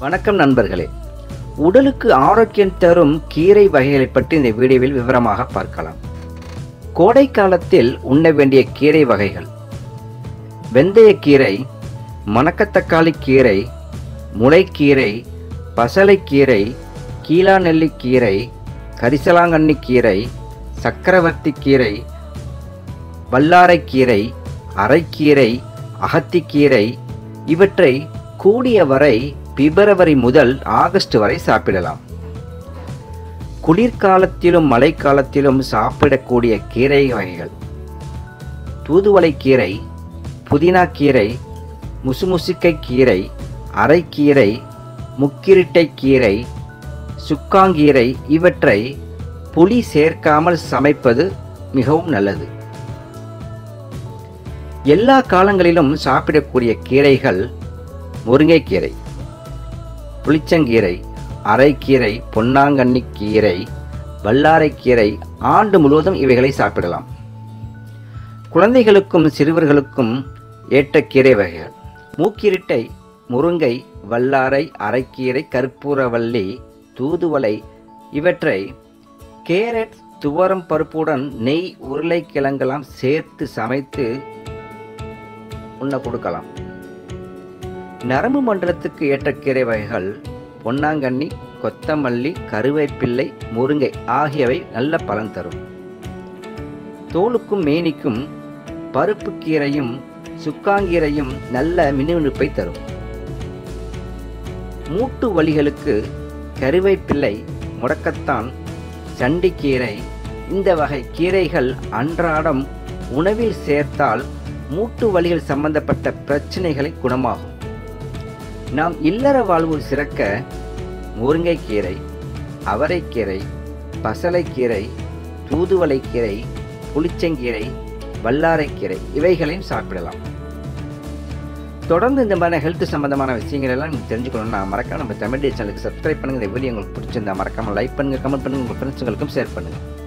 வணக்கம் நண்பர்களே உடலுக்கு ஆரோக்கியம் தரும் கீரை வகைகளை பற்றி இந்த வீடியோவில் விவரமாக பார்க்கலாம் கோடை காலத்தில் உண்ண வேண்டிய கீரை வகைகள் வெந்தயக்கீரை மணக்கத்தக்காளி கீரை முளைக்கீரை பசலைக்கீரை கீழாநெல்லிக்கீரை கரிசலாங்கண்ணி கீரை சக்கரவர்த்தி கீரை வல்லாரைக்கீரை அரைக்கீரை அகத்திக்கீரை இவற்றை கூடிய வரை பிப்ரவரி முதல் ஆகஸ்ட் வரை சாப்பிடலாம் குளிர்காலத்திலும் மழைக்காலத்திலும் சாப்பிடக்கூடிய கீரை வகைகள் தூதுவளைக்கீரை புதினா கீரை முசுமுசுக்கை கீரை அரைக்கீரை முக்கிரிட்டை கீரை சுக்காங்கீரை இவற்றை புளி சேர்க்காமல் சமைப்பது மிகவும் நல்லது எல்லா காலங்களிலும் சாப்பிடக்கூடிய கீரைகள் முருங்கைக்கீரை புளிச்சங்கீரை அரைக்கீரை பொன்னாங்கண்ணி கீரை வல்லாரைக்கீரை ஆண்டு முழுவதும் இவைகளை சாப்பிடலாம் குழந்தைகளுக்கும் சிறுவர்களுக்கும் ஏற்ற கீரை வகைகள் மூக்கிரிட்டை முருங்கை வல்லாரை அரைக்கீரை கற்பூரவள்ளி தூதுவளை இவற்றை கேரட் துவரம் பருப்புடன் நெய் உருளைக்கிழங்கெல்லாம் சேர்த்து சமைத்து உண்ண கொடுக்கலாம் நரம்பு மண்டலத்துக்கு ஏற்ற கீரை வகைகள் பொன்னாங்கண்ணி கொத்தமல்லி கருவேப்பிள்ளை முருங்கை ஆகியவை நல்ல பலன் தரும் தோலுக்கும் மேனிக்கும் பருப்பு கீரையும் சுக்காங்கீரையும் நல்ல மினுமினுப்பை தரும் மூட்டு வலிகளுக்கு கருவேப்பிள்ளை முடக்கத்தான் சண்டிக்கீரை இந்த வகை கீரைகள் அன்றாடம் உணவில் சேர்த்தால் மூட்டு வலிகள் சம்பந்தப்பட்ட பிரச்சனைகளை குணமாகும் நாம் இல்லற வாழ்வு சிறக்க முருங்கைக்கீரை அவரைக்கீரை பசலைக்கீரை தூதுவளைக்கீரை புளிச்சங்கீரை வல்லாரைக்கீரை இவைகளையும் சாப்பிடலாம் தொடர்ந்து இந்த மாதிரி ஹெல்த் சம்பந்தமான விஷயங்கள் எல்லாம் நீங்கள் தெரிஞ்சுக்கணும்னா மறக்காம நம்ம தமிழ் சேனலுக்கு சப்ஸ்கிரைப் பண்ணுங்க இந்த வீடியோ உங்களுக்கு பிடிச்சிருந்தா மறக்காம லைக் பண்ணுங்க கமெண்ட் பண்ணுங்க உங்கள் ஃப்ரெண்ட்ஸுங்களுக்கும் ஷேர் பண்ணுங்க